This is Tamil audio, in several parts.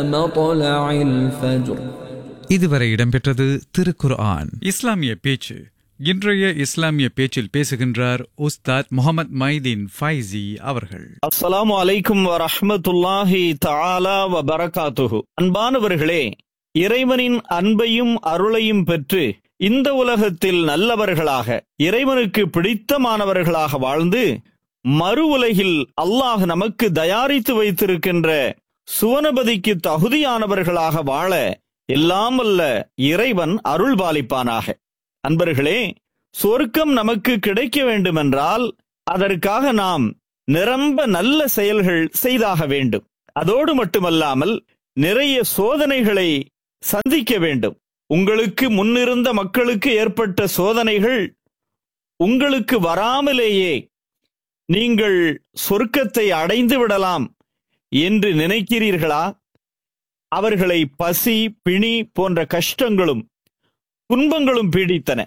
مطلع الفجر இதுவரை இடம்பெற்றது திருக்குர்ஆன் இஸ்லாமிய பேச்சு இன்றைய இஸ்லாமிய பேச்சில் பேசுகின்றார் உஸ்தாத் முகமது மைதீன் ஃபைசி அவர்கள் அஸ்ஸலாமு அலைக்கும் வரஹ்மத்துல்லாஹி தஆலா வ பரகாத்துஹு அன்பானவர்களே இறைவனின் அன்பையும் அருளையும் பெற்று இந்த உலகத்தில் நல்லவர்களாக இறைவனுக்கு பிடித்தமானவர்களாக வாழ்ந்து மறு உலகில் அல்லாஹ் நமக்கு தயாரித்து வைத்திருக்கின்ற சுவனபதிக்கு தகுதியானவர்களாக வாழ எல்லாம் வல்ல இறைவன் அருள் பாலிப்பானாக அன்பர்களே சொர்க்கம் நமக்கு கிடைக்க வேண்டுமென்றால் அதற்காக நாம் நிரம்ப நல்ல செயல்கள் செய்தாக வேண்டும் அதோடு மட்டுமல்லாமல் நிறைய சோதனைகளை சந்திக்க வேண்டும் உங்களுக்கு முன்னிருந்த மக்களுக்கு ஏற்பட்ட சோதனைகள் உங்களுக்கு வராமலேயே நீங்கள் சொர்க்கத்தை அடைந்து விடலாம் என்று நினைக்கிறீர்களா அவர்களை பசி பிணி போன்ற கஷ்டங்களும் துன்பங்களும் பீடித்தன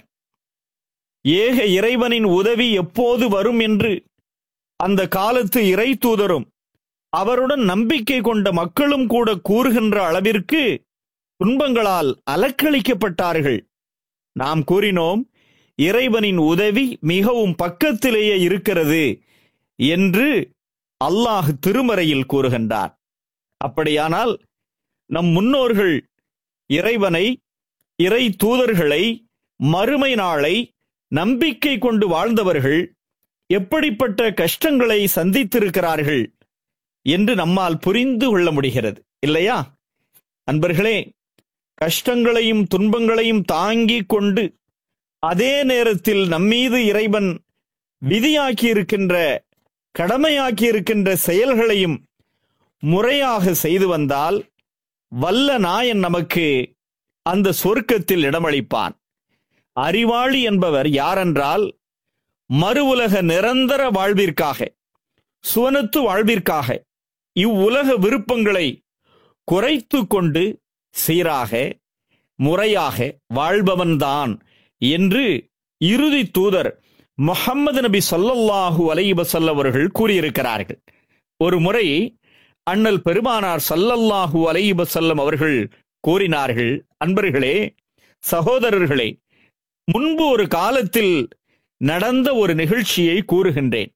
ஏக இறைவனின் உதவி எப்போது வரும் என்று அந்த காலத்து இறை தூதரும் அவருடன் நம்பிக்கை கொண்ட மக்களும் கூட கூறுகின்ற அளவிற்கு துன்பங்களால் அலக்களிக்கப்பட்டார்கள் நாம் கூறினோம் இறைவனின் உதவி மிகவும் பக்கத்திலேயே இருக்கிறது என்று அல்லாஹ் திருமறையில் கூறுகின்றார் அப்படியானால் நம் முன்னோர்கள் இறைவனை இறை தூதர்களை மறுமை நாளை நம்பிக்கை கொண்டு வாழ்ந்தவர்கள் எப்படிப்பட்ட கஷ்டங்களை சந்தித்திருக்கிறார்கள் என்று நம்மால் புரிந்து கொள்ள முடிகிறது இல்லையா அன்பர்களே கஷ்டங்களையும் துன்பங்களையும் தாங்கிக் கொண்டு அதே நேரத்தில் நம்மீது இறைவன் விதியாக்கி இருக்கின்ற கடமையாக்கி இருக்கின்ற செயல்களையும் முறையாக செய்து வந்தால் வல்ல நாயன் நமக்கு அந்த சொர்க்கத்தில் இடமளிப்பான் அறிவாளி என்பவர் யாரென்றால் மறு உலக நிரந்தர வாழ்விற்காக சுவனத்து வாழ்விற்காக இவ்வுலக விருப்பங்களை குறைத்து கொண்டு சீராக முறையாக வாழ்பவன்தான் என்று இறுதி தூதர் முஹம்மது நபி சொல்லல்லாஹு அலைவசல்ல அவர்கள் கூறியிருக்கிறார்கள் ஒரு முறை அண்ணல் பெருமானார் சல்லல்லாஹு அலைவசல்லம் அவர்கள் கூறினார்கள் அன்பர்களே சகோதரர்களே முன்பு ஒரு காலத்தில் நடந்த ஒரு நிகழ்ச்சியை கூறுகின்றேன்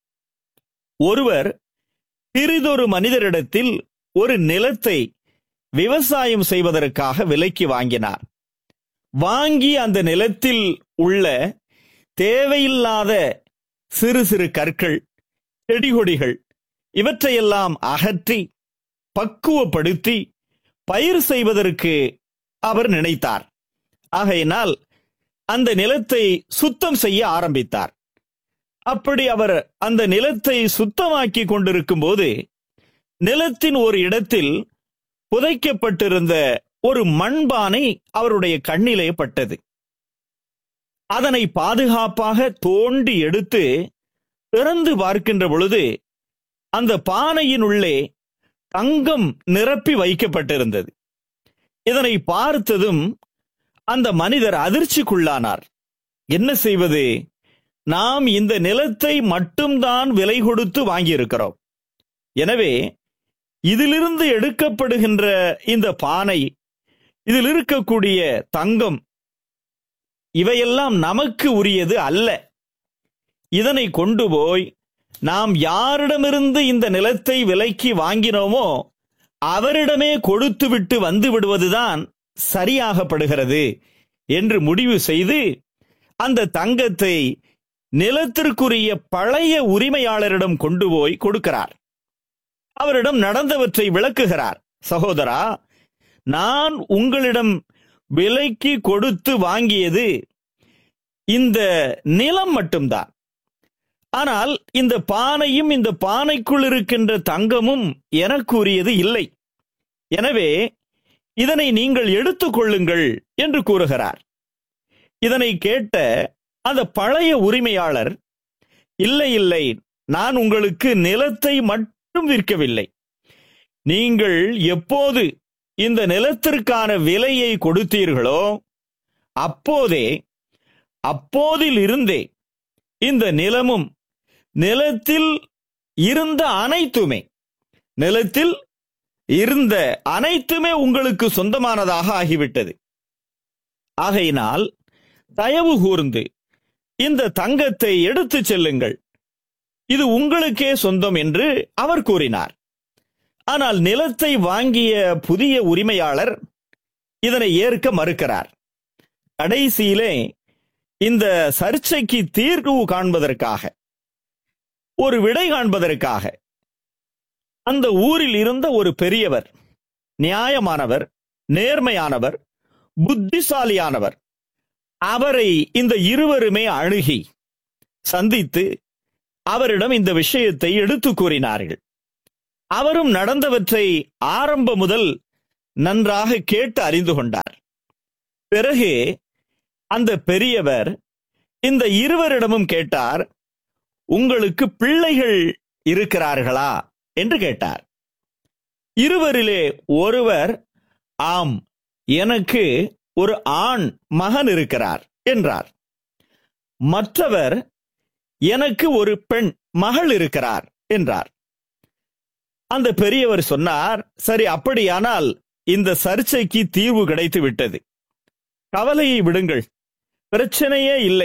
ஒருவர் பிறிதொரு மனிதரிடத்தில் ஒரு நிலத்தை விவசாயம் செய்வதற்காக விலைக்கு வாங்கினார் வாங்கி அந்த நிலத்தில் உள்ள தேவையில்லாத சிறு சிறு கற்கள் செடிகொடிகள் இவற்றையெல்லாம் அகற்றி பக்குவப்படுத்தி பயிர் செய்வதற்கு அவர் நினைத்தார் ஆகையினால் அந்த நிலத்தை சுத்தம் செய்ய ஆரம்பித்தார் அப்படி அவர் அந்த நிலத்தை சுத்தமாக்கி கொண்டிருக்கும் போது நிலத்தின் ஒரு இடத்தில் புதைக்கப்பட்டிருந்த ஒரு மண்பானை அவருடைய கண்ணிலே பட்டது அதனை பாதுகாப்பாக தோண்டி எடுத்து திறந்து பார்க்கின்ற பொழுது அந்த பானையின் உள்ளே தங்கம் நிரப்பி வைக்கப்பட்டிருந்தது இதனை பார்த்ததும் அந்த மனிதர் அதிர்ச்சிக்குள்ளானார் என்ன செய்வது நாம் இந்த நிலத்தை மட்டும்தான் விலை கொடுத்து வாங்கியிருக்கிறோம் எனவே இதிலிருந்து எடுக்கப்படுகின்ற இந்த பானை இதில் இருக்கக்கூடிய தங்கம் இவையெல்லாம் நமக்கு உரியது அல்ல இதனை கொண்டு போய் நாம் யாரிடமிருந்து இந்த நிலத்தை விலைக்கு வாங்கினோமோ அவரிடமே கொடுத்துவிட்டு வந்து விடுவதுதான் சரியாகப்படுகிறது என்று முடிவு செய்து அந்த தங்கத்தை நிலத்திற்குரிய பழைய உரிமையாளரிடம் கொண்டு போய் கொடுக்கிறார் அவரிடம் நடந்தவற்றை விளக்குகிறார் சகோதரா நான் உங்களிடம் விலைக்கு கொடுத்து வாங்கியது இந்த நிலம் மட்டும்தான் ஆனால் இந்த பானையும் இந்த பானைக்குள் இருக்கின்ற தங்கமும் எனக்குரியது இல்லை எனவே இதனை நீங்கள் எடுத்துக்கொள்ளுங்கள் என்று கூறுகிறார் இதனை கேட்ட அந்த பழைய உரிமையாளர் இல்லை இல்லை நான் உங்களுக்கு நிலத்தை மட்டும் விற்கவில்லை நீங்கள் எப்போது இந்த நிலத்திற்கான விலையை கொடுத்தீர்களோ அப்போதே அப்போதில் இருந்தே இந்த நிலமும் நிலத்தில் இருந்த அனைத்துமே நிலத்தில் இருந்த அனைத்துமே உங்களுக்கு சொந்தமானதாக ஆகிவிட்டது ஆகையினால் தயவு கூர்ந்து இந்த தங்கத்தை எடுத்துச் செல்லுங்கள் இது உங்களுக்கே சொந்தம் என்று அவர் கூறினார் ஆனால் நிலத்தை வாங்கிய புதிய உரிமையாளர் இதனை ஏற்க மறுக்கிறார் கடைசியிலே இந்த சர்ச்சைக்கு தீர்வு காண்பதற்காக ஒரு விடை காண்பதற்காக அந்த ஊரில் இருந்த ஒரு பெரியவர் நியாயமானவர் நேர்மையானவர் புத்திசாலியானவர் அவரை இந்த இருவருமே அணுகி சந்தித்து அவரிடம் இந்த விஷயத்தை எடுத்து கூறினார்கள் அவரும் நடந்தவற்றை ஆரம்ப முதல் நன்றாக கேட்டு அறிந்து கொண்டார் பிறகு அந்த பெரியவர் இந்த இருவரிடமும் கேட்டார் உங்களுக்கு பிள்ளைகள் இருக்கிறார்களா என்று கேட்டார் இருவரிலே ஒருவர் ஆம் எனக்கு ஒரு ஆண் மகன் இருக்கிறார் என்றார் மற்றவர் எனக்கு ஒரு பெண் மகள் இருக்கிறார் என்றார் அந்த பெரியவர் சொன்னார் சரி அப்படியானால் இந்த சர்ச்சைக்கு தீர்வு கிடைத்து விட்டது கவலையை விடுங்கள் பிரச்சனையே இல்லை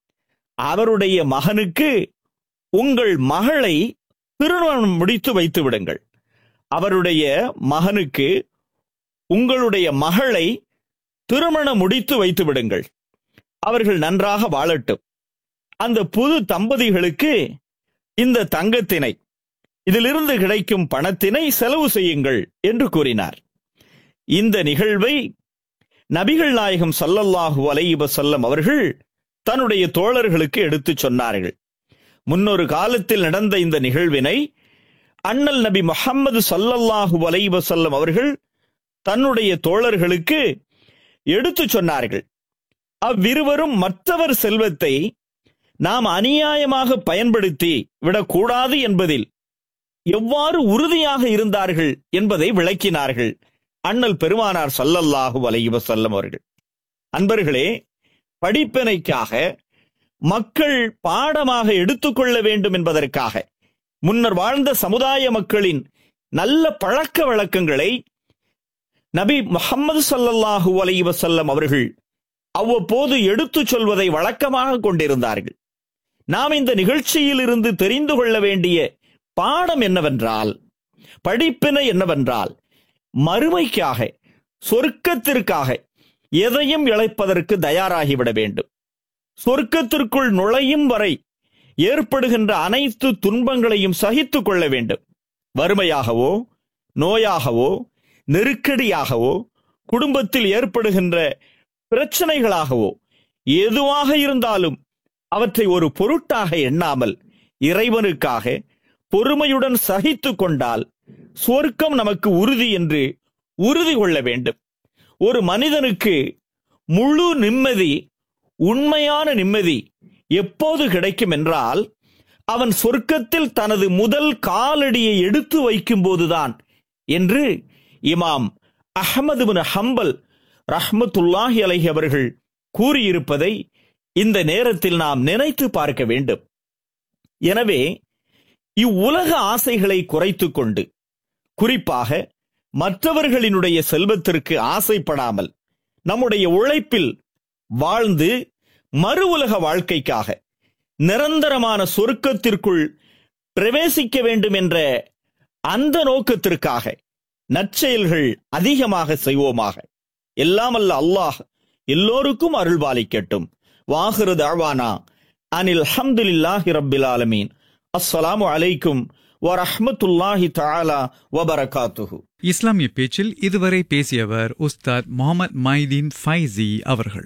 அவருடைய மகனுக்கு உங்கள் மகளை திருமணம் முடித்து வைத்து விடுங்கள் அவருடைய மகனுக்கு உங்களுடைய மகளை திருமணம் முடித்து வைத்து விடுங்கள் அவர்கள் நன்றாக வாழட்டும் அந்த புது தம்பதிகளுக்கு இந்த தங்கத்தினை இதிலிருந்து கிடைக்கும் பணத்தினை செலவு செய்யுங்கள் என்று கூறினார் இந்த நிகழ்வை நபிகள் நாயகம் சல்லல்லாஹு அலைஹி வஸல்லம் அவர்கள் தன்னுடைய தோழர்களுக்கு எடுத்துச் சொன்னார்கள் முன்னொரு காலத்தில் நடந்த இந்த நிகழ்வினை அண்ணல் நபி முஹம்மது சல்லல்லாஹு அலைஹி வஸல்லம் அவர்கள் தன்னுடைய தோழர்களுக்கு எடுத்துச் சொன்னார்கள் அவ்விருவரும் மற்றவர் செல்வத்தை நாம் அநியாயமாக பயன்படுத்தி விடக்கூடாது என்பதில் எவ்வாறு உறுதியாக இருந்தார்கள் என்பதை விளக்கினார்கள் அண்ணல் பெருமானார் சல்லல்லாஹு அலைஹி வஸல்லம் அவர்கள் அன்பர்களே படிப்பினைக்காக மக்கள் பாடமாக எடுத்துக்கொள்ள வேண்டும் என்பதற்காக முன்னர் வாழ்ந்த சமுதாய மக்களின் நல்ல பழக்க வழக்கங்களை நபி முஹம்மது சல்லல்லாஹு அலைஹி வஸல்லம் அவர்கள் அவ்வப்போது எடுத்துச் சொல்வதை வழக்கமாக கொண்டிருந்தார்கள் நாம் இந்த நிகழ்ச்சியில் இருந்து தெரிந்து கொள்ள வேண்டிய பாடம் என்னவென்றால் படிப்பினை என்னவென்றால் மறுமைக்காக சொர்க்கத்திற்காக எதையும் இழைப்பதற்கு தயாராகிவிட வேண்டும் சொர்க்கத்திற்குள் நுழையும் வரை ஏற்படுகின்ற அனைத்து துன்பங்களையும் சகித்துக் கொள்ள வேண்டும் வறுமையாகவோ நோயாகவோ நெருக்கடியாகவோ குடும்பத்தில் ஏற்படுகின்ற பிரச்சனைகளாகவோ எதுவாக இருந்தாலும் அவற்றை ஒரு பொருட்டாக எண்ணாமல் இறைவனுக்காக பொறுமையுடன் சகித்துக் கொண்டால் சொர்க்கம் நமக்கு உறுதி என்று உறுதி கொள்ள வேண்டும் ஒரு மனிதனுக்கு முழு நிம்மதி உண்மையான நிம்மதி எப்போது கிடைக்கும் என்றால் அவன் சொர்க்கத்தில் தனது முதல் காலடியை எடுத்து வைக்கும் போதுதான் என்று இமாம் அஹமது பின் ஹம்பல் ரஹ்மத்துல்லாஹி அலைஹி அவர்கள் கூறியிருப்பதை இந்த நேரத்தில் நாம் நினைத்து பார்க்க வேண்டும் எனவே இவ்வுலக ஆசைகளை குறைத்துக் கொண்டு குறிப்பாக மற்றவர்களினுடைய செல்வத்திற்கு ஆசைப்படாமல் நம்முடைய உழைப்பில் வாழ்ந்து மறு உலக வாழ்க்கைக்காக நிரந்தரமான சொர்க்கத்திற்குள் பிரவேசிக்க வேண்டும் என்ற அந்த நோக்கத்திற்காக நற்செயல்கள் அதிகமாக செய்வோமாக எல்லாமல்ல அல்லாஹ் எல்லோருக்கும் அருள்பாலிக்கட்டும் வாஹிரு தாவானா அனில் ஹம்துலில்லாஹி ரப்பில் ஆலமீன் அஸ்ஸலாமு அலைக்கும் வரஹ்மத்துல்லாஹி தஆலா வபரகாத்துஹு இஸ்லாமிய பேச்சில் இதுவரை பேசியவர் உஸ்தாத் முகமது மைதீன் ஃபைசி அவர்கள்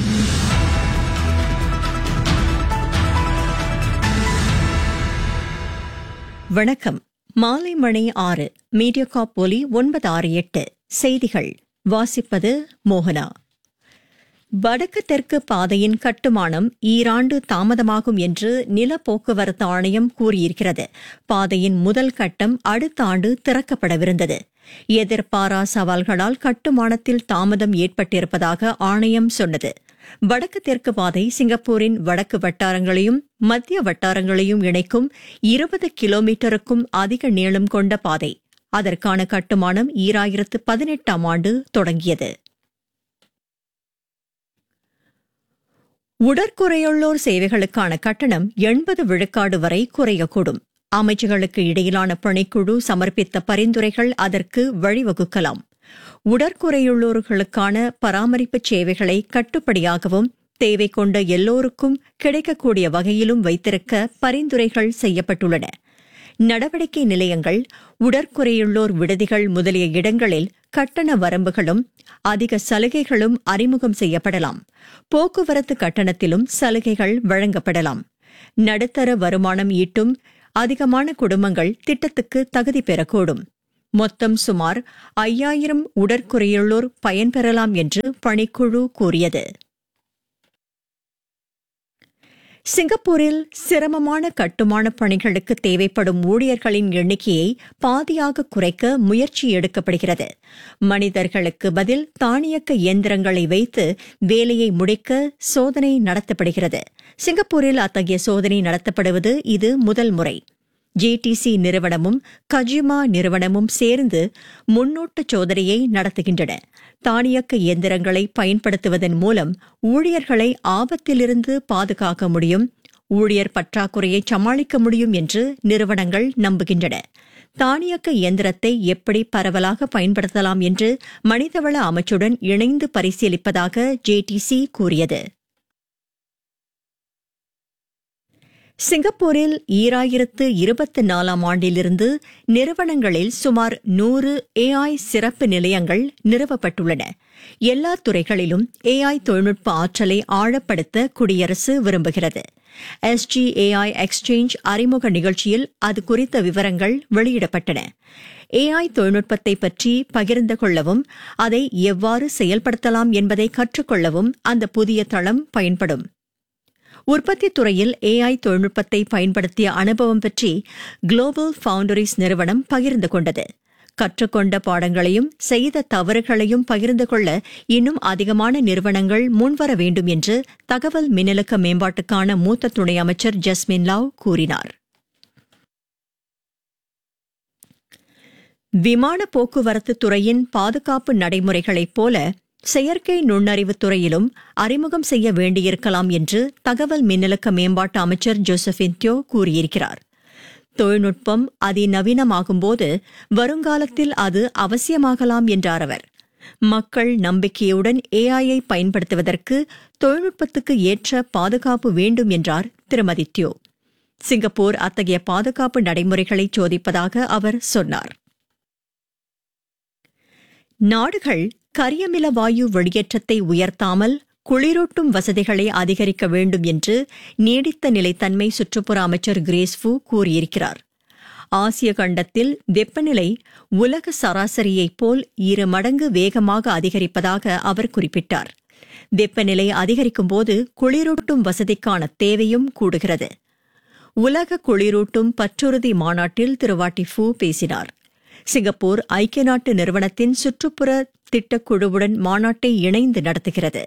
வணக்கம் மாலை மணி ஆறு மீடியாகாப் ஒலி ஒன்பது ஆறு எட்டு செய்திகள் வாசிப்பது மோகனா வடக்கு தெற்கு பாதையின் கட்டுமானம் ஈராண்டு தாமதமாகும் என்று நில போக்குவரத்து ஆணையம் கூறியிருக்கிறது பாதையின் முதல் கட்டம் அடுத்த ஆண்டு திறக்கப்படவிருந்தது எதிர்பாரா சவால்களால் கட்டுமானத்தில் தாமதம் ஏற்பட்டிருப்பதாக ஆணையம் சொன்னது வடக்கு தெற்கு பாதை சிங்கப்பூரின் வடக்கு வட்டாரங்களையும் மத்திய வட்டாரங்களையும் இணைக்கும் இருபது கிலோமீட்டருக்கும் அதிக நீளம் கொண்ட பாதை அதற்கான கட்டுமானம் ஈராயிரத்து பதினெட்டாம் ஆண்டு தொடங்கியது உடற்குறையுள்ளோர் சேவைகளுக்கான கட்டணம் எண்பது விழுக்காடு வரை குறையக்கூடும் அமைச்சுகளுக்கு இடையிலான பணிக்குழு சமர்ப்பித்த பரிந்துரைகள் அதற்கு வழிவகுக்கலாம் உடற்குறையுள்ளோர்களுக்கான பராமரிப்பு சேவைகளை கட்டுப்படியாகவும் தேவை கொண்ட எல்லோருக்கும் கிடைக்கக்கூடிய வகையிலும் வைத்திருக்க பரிந்துரைகள் செய்யப்பட்டுள்ளன நடவடிக்கை நிலையங்கள் உடற்குறையுள்ளோர் விடுதிகள் முதலிய இடங்களில் கட்டண வரம்புகளும் அதிக சலுகைகளும் அறிமுகம் செய்யப்படலாம் போக்குவரத்து கட்டணத்திலும் சலுகைகள் வழங்கப்படலாம் நடுத்தர வருமானம் ஈட்டும் அதிகமான குடும்பங்கள் திட்டத்துக்கு தகுதி பெறக்கூடும் மொத்தம் சுமார் ஐயாயிரம் உடற்குறையுள்ளோர் பயன்பெறலாம் என்று பணிக்குழு கூறியது சிங்கப்பூரில் சிரமமான கட்டுமான பணிகளுக்கு தேவைப்படும் ஊழியர்களின் எண்ணிக்கையை பாதியாக குறைக்க முயற்சி எடுக்கப்படுகிறது மனிதர்களுக்கு பதில் தானியக்க இயந்திரங்களை வைத்து வேலையை முடிக்க சோதனை நடத்தப்படுகிறது சிங்கப்பூரில் அத்தகைய சோதனை நடத்தப்படுவது இது முதல் முறை ஜேடிசி நிறுவனமும் கஜிமா நிறுவனமும் சேர்ந்து முன்னோட்ட சோதனையை நடத்துகின்றன தானியக்க இயந்திரங்களை பயன்படுத்துவதன் மூலம் ஊழியர்களை ஆபத்திலிருந்து பாதுகாக்க முடியும் ஊழியர் பற்றாக்குறையை சமாளிக்க முடியும் என்று நிறுவனங்கள் நம்புகின்றன தானியக்க இயந்திரத்தை எப்படி பரவலாக பயன்படுத்தலாம் என்று மனிதவள அமைச்சுடன் இணைந்து பரிசீலிப்பதாக ஜேடிசி கூறியது சிங்கப்பூரில் ஈராயிரத்து இருபத்தி நாலாம் ஆண்டிலிருந்து நிறுவனங்களில் சுமார் நூறு ஏஐ சிறப்பு நிலையங்கள் நிறுவப்பட்டுள்ளன எல்லா துறைகளிலும் ஏஐ தொழில்நுட்ப ஆற்றலை ஆழப்படுத்த குடியரசு விரும்புகிறது எஸ்ஜிஏஐ எக்ஸ்சேஞ்ச் அறிமுக நிகழ்ச்சியில் அது குறித்த விவரங்கள் வெளியிடப்பட்டன ஏஐ தொழில்நுட்பத்தை பற்றி பகிர்ந்து கொள்ளவும் அதை எவ்வாறு செயல்படுத்தலாம் என்பதை கற்றுக்கொள்ளவும் அந்த புதிய தளம் பயன்படும் உற்பத்தி துறையில் ஏஐ தொழில்நுட்பத்தை பயன்படுத்திய அனுபவம் பற்றி குளோபல் ஃபவுண்டரிஸ் நிறுவனம் பகிர்ந்து கொண்டது கற்றுக்கொண்ட பாடங்களையும் செய்த தவறுகளையும் பகிர்ந்து கொள்ள இன்னும் அதிகமான நிறுவனங்கள் முன்வர வேண்டும் என்று தகவல் மின்னலுக்க மேம்பாட்டுக்கான மூத்த துணை அமைச்சர் ஜஸ்மின் லாவ் கூறினார் விமான போக்குவரத்து துறையின் பாதுகாப்பு நடைமுறைகளைப் போல செயற்கை நுண்ணறிவு துறையிலும் அறிமுகம் செய்ய வேண்டியிருக்கலாம் என்று தகவல் மின்னலுக்க மேம்பாட்டு அமைச்சர் ஜோசபின் தியோ கூறியிருக்கிறார் தொழில்நுட்பம் அதிநவீனமாகும்போது வருங்காலத்தில் அது அவசியமாகலாம் என்றார் அவர் மக்கள் நம்பிக்கையுடன் ஏஐயை பயன்படுத்துவதற்கு தொழில்நுட்பத்துக்கு ஏற்ற பாதுகாப்பு வேண்டும் என்றார் திருமதி தியோ சிங்கப்பூர் அத்தகைய பாதுகாப்பு நடைமுறைகளை சோதிப்பதாக அவர் சொன்னார் நாடுகள் கரியமில வாயு வெளியேற்றத்தை உயர்த்தாமல் குளிரூட்டும் வசதிகளை அதிகரிக்க வேண்டும் என்று நீடித்த நிலைத்தன்மை சுற்றுப்புற அமைச்சர் கிரேஸ்ஃபு கூறியிருக்கிறார் ஆசிய கண்டத்தில் வெப்பநிலை உலக சராசரியைப் போல் இரு மடங்கு வேகமாக அதிகரிப்பதாக அவர் குறிப்பிட்டார் வெப்பநிலை அதிகரிக்கும்போது குளிரூட்டும் வசதிக்கான தேவையும் கூடுகிறது உலக குளிரூட்டும் பற்றுறுதி மாநாட்டில் திரு வாட்டி ஃபூ பேசினார் சிங்கப்பூர் ஐக்கிய நாட்டு நிறுவனத்தின் சுற்றுப்புற திட்டக்குழுவுடன் மாநாட்டை இணைந்து நடத்துகிறது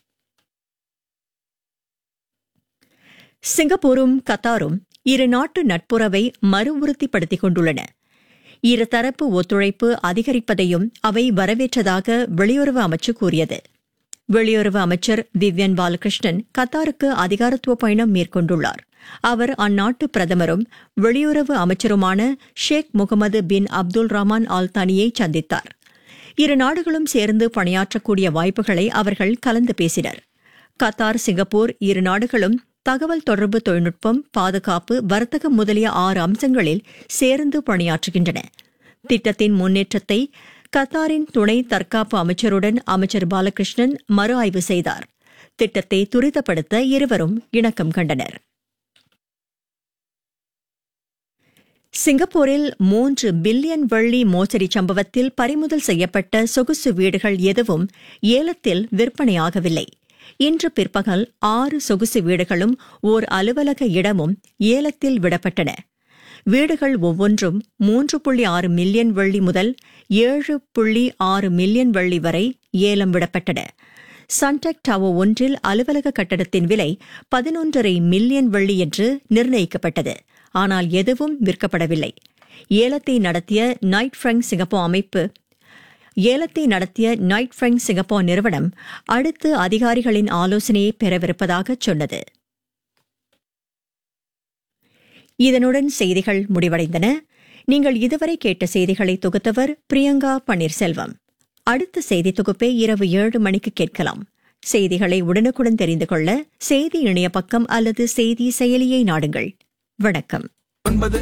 சிங்கப்பூரும் கத்தாரும் இரு நாட்டு நட்புறவை மறு உறுதிப்படுத்திக் கொண்டுள்ளன இருதரப்பு ஒத்துழைப்பு அதிகரிப்பதையும் அவை வரவேற்றதாக வெளியுறவு அமைச்சு கூறியது வெளியுறவு அமைச்சர் விவ்யன் பாலகிருஷ்ணன் கத்தாருக்கு அதிகாரத்துவ பயணம் மேற்கொண்டுள்ளார் அவர் அந்நாட்டு பிரதமரும் வெளியுறவு அமைச்சருமான ஷேக் முகமது பின் அப்துல் ரஹ்மான் ஆல்தானியை சந்தித்தார் இரு நாடுகளும் சேர்ந்து பணியாற்றக்கூடிய வாய்ப்புகளை அவர்கள் கலந்து பேசினர் கத்தார் சிங்கப்பூர் இரு நாடுகளும் தகவல் தொடர்பு தொழில்நுட்பம் பாதுகாப்பு வர்த்தகம் முதலிய ஆறு அம்சங்களில் சேர்ந்து பணியாற்றுகின்றன திட்டத்தின் முன்னேற்றத்தை கத்தாரின் துணை தற்காப்பு அமைச்சருடன் அமைச்சர் பாலகிருஷ்ணன் மறு ஆய்வு செய்தார் திட்டத்தை துரிதப்படுத்த இருவரும் இணக்கம் கண்டனர் சிங்கப்பூரில் மூன்று பில்லியன் வெள்ளி மோசடி சம்பவத்தில் பறிமுதல் செய்யப்பட்ட சொகுசு வீடுகள் எதுவும் ஏலத்தில் விற்பனையாகவில்லை இன்று பிற்பகல் ஆறு சொகுசு வீடுகளும் ஓர் அலுவலக இடமும் ஏலத்தில் விடப்பட்டன வீடுகள் ஒவ்வொன்றும் மூன்று புள்ளி ஆறு மில்லியன் வெள்ளி முதல் ஏழு புள்ளி ஆறு மில்லியன் வெள்ளி வரை ஏலம் விடப்பட்டன சன்டெக் டவர் ஒன்றில் அலுவலக கட்டடத்தின் விலை பதினொன்றரை மில்லியன் வெள்ளி என்று நிர்ணயிக்கப்பட்டது ஆனால் எதுவும் விற்கப்படவில்லை ஏலத்தை நடத்திய நைட் ஃப்ரங்க் சிங்கப்பூர் அமைப்பு ஏலத்தை நடத்திய நைட் ஃப்ரங்க் சிங்கப்பூர் நிறுவனம் அடுத்து அதிகாரிகளின் ஆலோசனையை பெறவிருப்பதாக சொன்னது இதனுடன் செய்திகள் முடிவடைந்தன நீங்கள் இதுவரை கேட்ட செய்திகளை தொகுத்தவர் பிரியங்கா பன்னீர்செல்வம் அடுத்த செய்தி தொகுப்பை இரவு ஏழு மணிக்கு கேட்கலாம் செய்திகளை உடனுக்குடன் தெரிந்து கொள்ள செய்தி இணைய பக்கம் அல்லது செய்தி செயலியை நாடுங்கள் வணக்கம் ஒன்பது